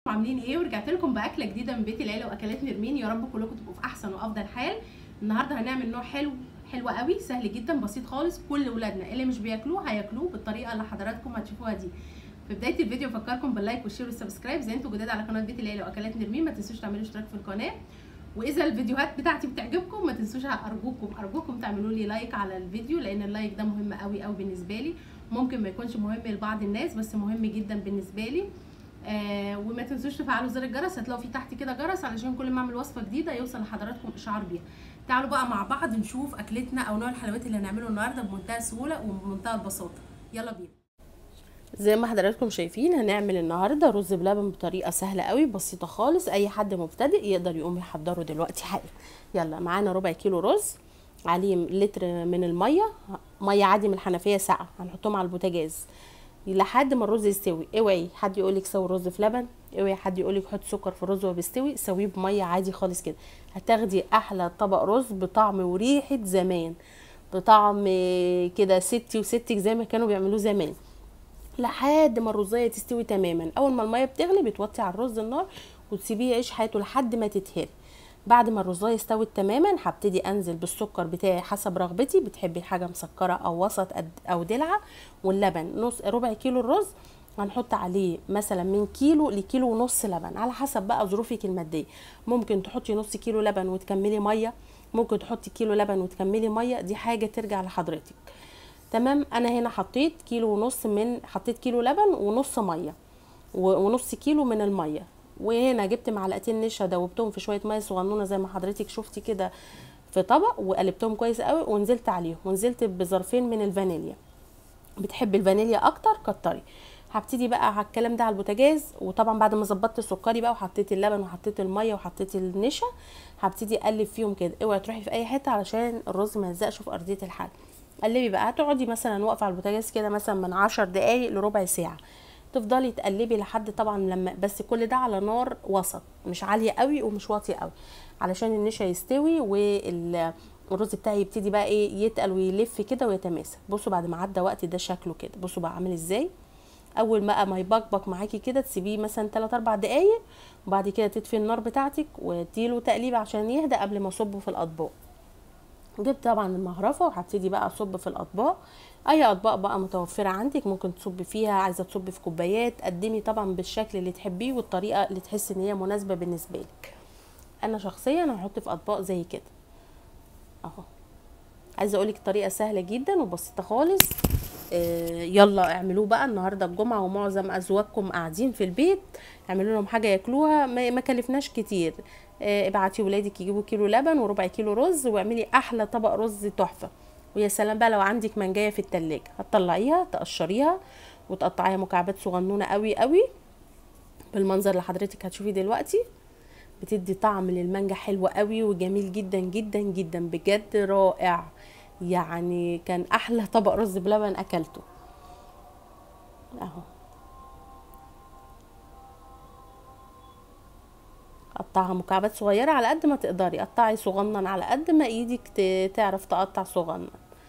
عاملين ايه ورجعت لكم باكله جديده من بيت العيله واكلات نرمين يا رب كلكم تبقوا في احسن وافضل حال النهارده هنعمل نوع حلو حلو قوي سهل جدا بسيط خالص كل ولادنا اللي مش بياكلوه هياكلوه بالطريقه اللي حضراتكم هتشوفوها دي في بدايه الفيديو افكركم باللايك والشير والسبسكرايب زي انتوا جداد على قناه بيت العيله واكلات نرمين ما تنسوش تعملوا اشتراك في القناه واذا الفيديوهات بتاعتي بتعجبكم ما تنسوش ارجوكم ارجوكم تعملوا لي لايك على الفيديو لان اللايك ده مهم قوي قوي بالنسبه لي ممكن ما يكونش مهم لبعض الناس بس مهم جدا بالنسبه لي آه وما تنسوش تفعلوا زر الجرس هتلاقوا في تحت كده جرس علشان كل ما اعمل وصفه جديده يوصل لحضراتكم اشعار بيها تعالوا بقى مع بعض نشوف اكلتنا او نوع الحلويات اللي هنعمله النهارده بمنتهى السهوله وبمنتهى البساطه يلا بينا زي ما حضراتكم شايفين هنعمل النهارده رز بلبن بطريقه سهله قوي بسيطه خالص اي حد مبتدئ يقدر يقوم يحضره دلوقتي حالا يلا معانا ربع كيلو رز عليه لتر من الميه ميه عادي من الحنفيه ساقعه هنحطهم على البوتاجاز لحد ما الرز يستوي اوعي حد يقول لك سوي الرز في لبن اوعي حد يقول لك حط سكر في الرز وهو بيستوي سويه بميه عادي خالص كده هتاخدي احلى طبق رز بطعم وريحه زمان بطعم كده ستي وستك زي ما كانوا بيعملوه زمان لحد ما الرزايه تستوي تماما اول ما الميه بتغلي بتوطي على الرز النار وتسيبيه يعيش حياته لحد ما تتهري بعد ما الرزايه استوت تماما هبتدي انزل بالسكر بتاعي حسب رغبتي بتحبي حاجه مسكره او وسط او دلعه واللبن نص ربع كيلو الرز هنحط عليه مثلا من كيلو لكيلو ونص لبن على حسب بقى ظروفك الماديه ممكن تحطي نص كيلو لبن وتكملي ميه ممكن تحطي كيلو لبن وتكملي ميه دي حاجه ترجع لحضرتك تمام انا هنا حطيت كيلو ونص من حطيت كيلو لبن ونص ميه ونص كيلو من الميه وهنا جبت معلقتين نشا دوبتهم في شويه ميه صغنونه زي ما حضرتك شفتي كده في طبق وقلبتهم كويس قوي ونزلت عليهم ونزلت بظرفين من الفانيليا بتحبي الفانيليا اكتر كتري هبتدي بقى على الكلام ده على البوتاجاز وطبعا بعد ما ظبطت سكري بقى وحطيت اللبن وحطيت الميه وحطيت النشا هبتدي اقلب فيهم كده اوعي تروحي في اي حته علشان الرز ما يلزقش في ارضيه الحل قلبي بقى هتقعدي مثلا واقفه على البوتاجاز كده مثلا من عشر دقايق لربع ساعه تفضلي تقلبي لحد طبعا لما بس كل ده على نار وسط مش عاليه قوي ومش واطيه قوي علشان النشا يستوي والرز بتاعي يبتدي بقى ايه يتقل ويلف كده ويتماسك بصوا بعد ما عدى وقت ده شكله كده بصوا بقى عامل ازاي اول ما ما يبقبق معاكي كده تسيبيه مثلا 3 4 دقايق وبعد كده تطفي النار بتاعتك وتديله تقليب عشان يهدى قبل ما اصبه في الاطباق جبت طبعا المهرفه وهبتدي بقى اصب في الاطباق اي اطباق بقى متوفره عندك ممكن تصبي فيها عايزه تصبي في كوبايات قدمي طبعا بالشكل اللي تحبيه والطريقه اللي تحسي ان هي مناسبه بالنسبه لك انا شخصيا هحط في اطباق زي كده اهو عايزه اقولك طريقه سهله جدا وبسيطه خالص آه يلا اعملوه بقى النهارده الجمعه ومعظم ازواجكم قاعدين في البيت اعملوا لهم حاجه ياكلوها ما, ما كلفناش كتير آه ابعتي ولادك يجيبوا كيلو لبن وربع كيلو رز واعملي احلى طبق رز تحفه ويا سلام بقى لو عندك منجايه في التلاجة هتطلعيها تقشريها وتقطعيها مكعبات صغنونه قوي قوي بالمنظر اللي حضرتك هتشوفيه دلوقتي بتدي طعم للمانجا حلو قوي وجميل جدا جدا جدا بجد رائع يعني كان احلى طبق رز بلبن اكلته اهو قطعها مكعبات صغيره على قد ما تقدري قطعي صغنن على قد ما ايدك تعرف تقطع صغنن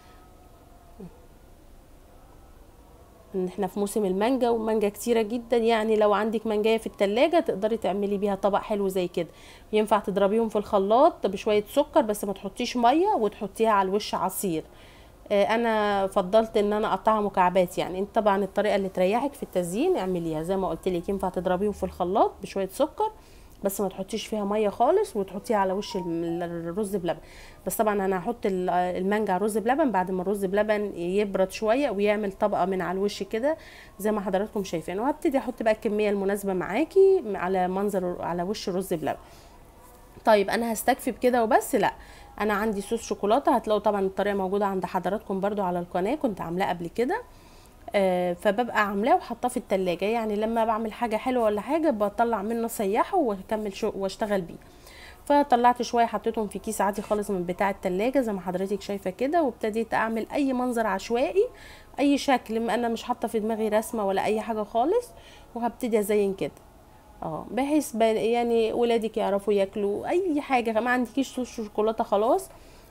ان احنا في موسم المانجا والمانجا كتيرة جدا يعني لو عندك مانجاية في التلاجة تقدري تعملي بيها طبق حلو زي كده ينفع تضربيهم في الخلاط بشوية سكر بس ما تحطيش مية وتحطيها على الوش عصير انا فضلت ان انا اقطعها مكعبات يعني انت طبعا الطريقة اللي تريحك في التزيين اعمليها زي ما قلت لك ينفع تضربيهم في الخلاط بشوية سكر بس ما تحطيش فيها ميه خالص وتحطيها على وش الرز بلبن بس طبعا انا هحط المانجا على الرز بلبن بعد ما الرز بلبن يبرد شويه ويعمل طبقه من على الوش كده زي ما حضراتكم شايفين وهبتدي احط بقى الكميه المناسبه معاكي على منظر على وش الرز بلبن طيب انا هستكفي بكده وبس لا انا عندي صوص شوكولاته هتلاقوا طبعا الطريقه موجوده عند حضراتكم برده على القناه كنت عاملاه قبل كده آه فببقى عاملاه وحطاه في التلاجة يعني لما بعمل حاجة حلوة ولا حاجة بطلع منه سيحه واكمل شو واشتغل بيه فطلعت شوية حطيتهم في كيس عادي خالص من بتاع التلاجة زي ما حضرتك شايفة كده وابتديت اعمل اي منظر عشوائي اي شكل انا مش حاطة في دماغي رسمة ولا اي حاجة خالص وهبتدي ازين كده اه بحيث يعني ولادك يعرفوا ياكلوا اي حاجة ما عندكيش صوص شوكولاتة خلاص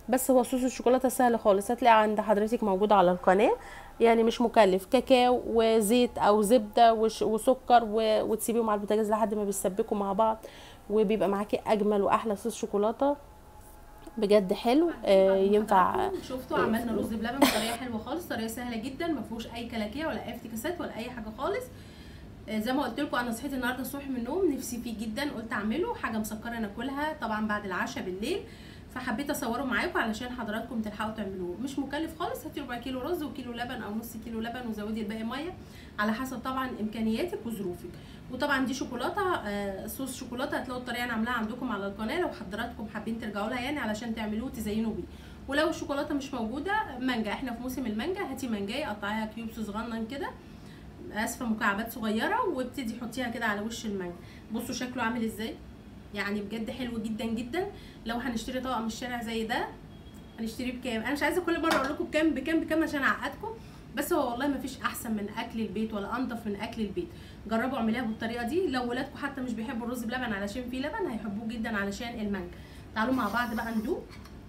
بس هو صوص الشوكولاته سهل خالص هتلاقي عند حضرتك موجود على القناه يعني مش مكلف كاكاو وزيت او زبده وش- وسكر و- وتسيبيهم على البوتاجاز لحد ما بيسبكوا مع بعض وبيبقى معاكي اجمل واحلى صوص شوكولاته بجد حلو آه ينفع شفتوا عملنا رز بلبن بطريقه حلوه خالص طريقه سهله جدا ما فيهوش اي كلاكيع ولا اي افتكاسات ولا اي حاجه خالص آه، زي ما قلت لكم انا صحيت النهارده الصبح من النوم نفسي فيه جدا قلت اعمله حاجه مسكره ناكلها طبعا بعد العشاء بالليل فحبيت اصوره معاكم علشان حضراتكم تلحقوا تعملوه مش مكلف خالص هاتي ربع كيلو رز وكيلو لبن او نص كيلو لبن وزودي الباقي ميه على حسب طبعا امكانياتك وظروفك وطبعا دي شوكولاته آه، صوص شوكولاته هتلاقوا الطريقه انا عاملاها عندكم على القناه لو حضراتكم حابين ترجعوا لها يعني علشان تعملوه وتزينوا بيه ولو الشوكولاته مش موجوده مانجا احنا في موسم المانجا هاتي مانجايه قطعيها كيوبس صغنن كده اسفه مكعبات صغيره وابتدي حطيها كده على وش المانجا بصوا شكله عامل ازاي يعني بجد حلو جدا جدا لو هنشتري طبق من الشارع زي ده هنشتريه بكام انا مش عايزه كل مره اقول لكم بكام بكام بكام عشان اعقدكم بس هو والله ما فيش احسن من اكل البيت ولا انضف من اكل البيت جربوا اعمليها بالطريقه دي لو ولادكم حتى مش بيحبوا الرز بلبن علشان فيه لبن هيحبوه جدا علشان المانجا تعالوا مع بعض بقى ندوق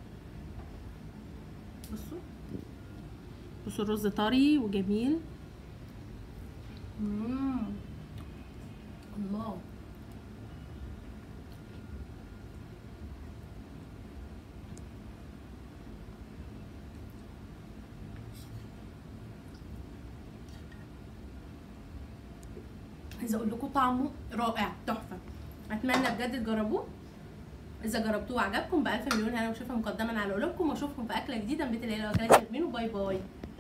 بصوا بصوا الرز طري وجميل مم. الله عايزه اقول لكم طعمه رائع تحفه اتمنى بجد تجربوه اذا جربتوه وعجبكم بالف مليون هنا وشفا مقدما على قلوبكم واشوفكم في اكله جديده من بيت العيله واكلات منه باي باي